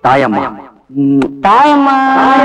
தாயம்மா ம், தாயம்மா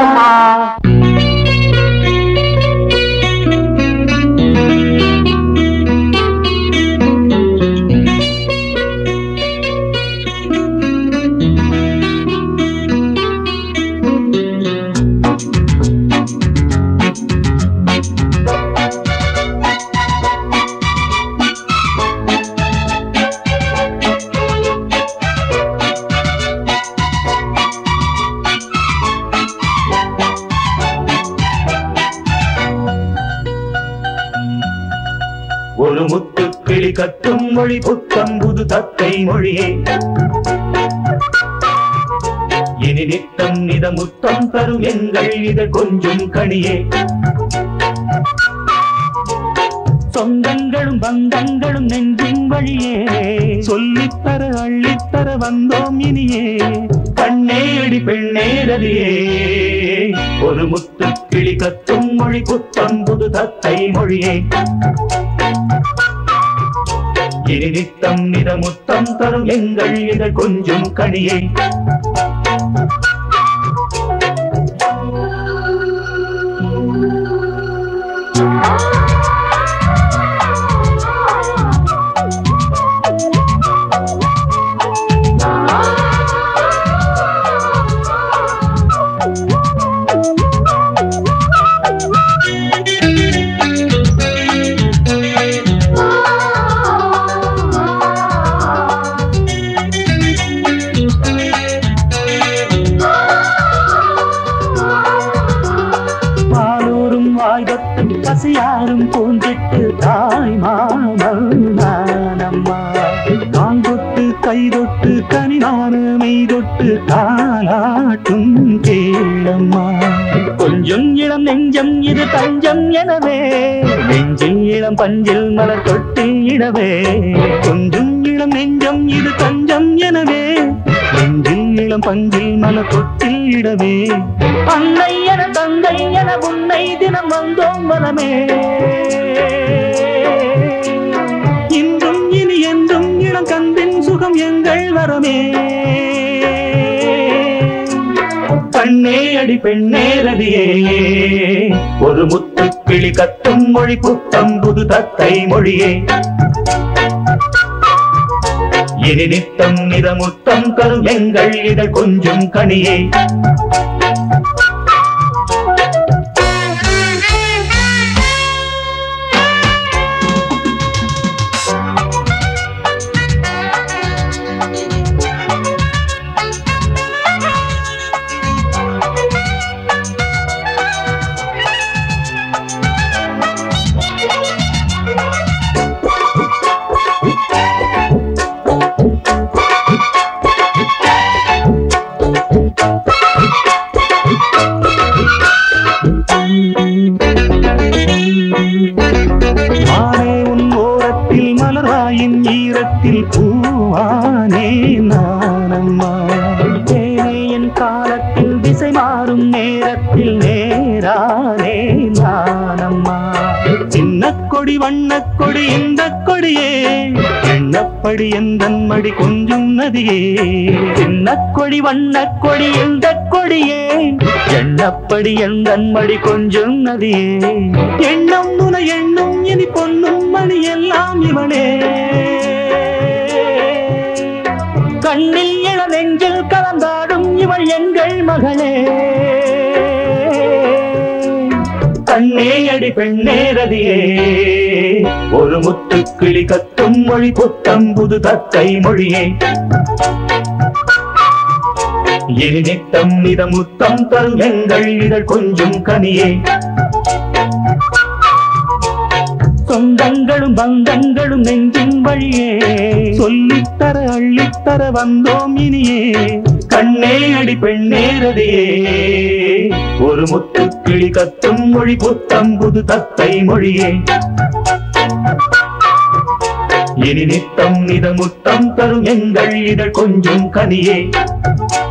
ஒரு முத்து கிளி கட்டும் மொழி புத்தம் புது தத்தை மொழியே இனி நித்தம் நித முத்தம் தரும் எங்கள் இத கொஞ்சம் கனியே சொந்தங்களும் பந்தங்களும் நெஞ்சின் வழியே சொல்லித்தர அள்ளித்தர வந்தோம் இனியே கண்ணே அடி பெண்ணே ரதியே ஒரு முத்து கிளி கத்தும் மொழி புத்தம் புது தத்தை மொழியே இனி நித்தம் நித முத்தம் தரும் எங்கள் இதழ் கொஞ்சம் கனியே பாலூரும் வாய்தொட்டு பசியாரும் பூஞ்சிட்டு தாய் மாமல் நானம்மா நான் தொட்டு கை தொட்டு கனிவான மெய் தொட்டு தாளாட்டும் கேளம்மா கொஞ்சம் இளம் நெஞ்சம் இது தஞ்சம் எனவே நெஞ்சில் இளம் பஞ்சில் மலர் தொட்டு இடவே கொஞ்சம் இளம் நெஞ்சம் இது தஞ்சம் எனவே நெஞ்சில் இளம் பஞ்சில் மலர் தொட்டில் இடவே அன்னை என தந்தை என உன்னை தினம் வந்தோம் மனமே இன்றும் இனி என்றும் இளம் கந்தின் சுகம் எங்கள் வரமே கண்ணே அடி பெண்ணே ரதியே ஒரு முத்து கிளி கத்தும் மொழி புத்தம் புது தத்தை மொழியே இனி நித்தம் நிறமுத்தம் தரும் எங்கள் இதழ் கொஞ்சம் கனியே மானே உன் ஓரத்தில் மலராயின் ஈரத்தில் பூவானே நானம்மா தேனே என் காலத்தில் திசை மாறும் நேரத்தில் நேரானே நானம்மா சின்ன கொடி வண்ணக் கொடி இந்த கொடியே எண்ணப்படி எந்த மடி கொஞ்சம் நதியே சின்ன கொடி வண்ணக் கொடி இந்த கொடியே எண்ணப்படி எந்த மடி கொஞ்சம் நதியே எண்ணம் முன எண்ணும் இனி பொன்னும் மணி எல்லாம் இவனே கண்ணில் இள நெஞ்சில் கலந்தாடும் இவள் எங்கள் மகளே கண்ணே அடி பெண்ணே ரதியே ஒரு முத்து கிளி கத்தும் மொழி புத்தம் புது தத்தை மொழியே இனி நித்தம் நித முத்தம் தரும் எங்கள் இதழ் கொஞ்சம் கனியே சொந்தங்களும் பந்தங்களும் நெஞ்சின் வழியே சொல்லித்தர அள்ளித்தர வந்தோம் இனியே கண்ணே அடி பெண்ணே ரதியே ஒரு முத்து கிளி கத்தும் மொழி புத்தம் புது தத்தை மொழியே இனி நித்தம் நித முத்தம் தரும் எங்கள் இதழ் கொஞ்சம் கனியே